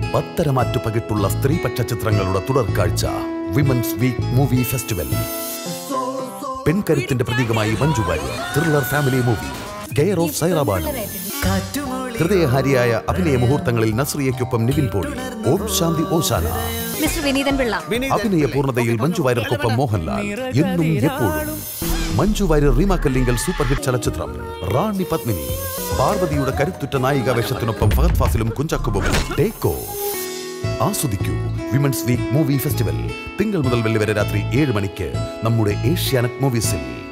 പത്തരമാറ്റു പകിട്ടുള്ള സ്ത്രീപക്ഷ ചിത്രങ്ങളുടെ തുടർക്കാഴ്ച വിമൻസ് വീക്ക് മൂവി ഫെസ്റ്റിവൽ പെൺകരുത്തിന്റെ പ്രതീകമായി Manju Warrier thriller family movie care of Sairabanu ഹൃദയഹാരിയായ അഭിനയ മുഹൂർത്തങ്ങളിൽ നസ്രിയയ്ക്കൊപ്പം നിവിൻ പോളി ഓം ശാന്തി ഓശാന മിസ്റ്റർ വിനീതൻ പിള്ള അഭിനയ പൂർണ്ണതയിൽ മഞ്ജു വാര്യർക്കൊപ്പം മോഹൻലാൽ എന്നും എപ്പോഴും മഞ്ജു വാര്യർ റീമ കല്ലിങ്കൽ സൂപ്പർ ഹിറ്റ് ചലച്ചിത്രം റാണി പത്മിനി പാർവതിയുടെ കരുത്തുറ്റ നായിക വേഷത്തിനൊപ്പം ഫഹദ് ഫാസിലും കുഞ്ചാക്കുബോബും ടേക്കോ ആസ്വദിക്കൂ വിമൻസ് വീക്ക് മൂവി ഫെസ്റ്റിവൽ തിങ്കൾ മുതൽ വെള്ളി വരെ രാത്രി ഏഴ് മണിക്ക് നമ്മുടെ ഏഷ്യാനെറ്റ് മൂവീസിൽ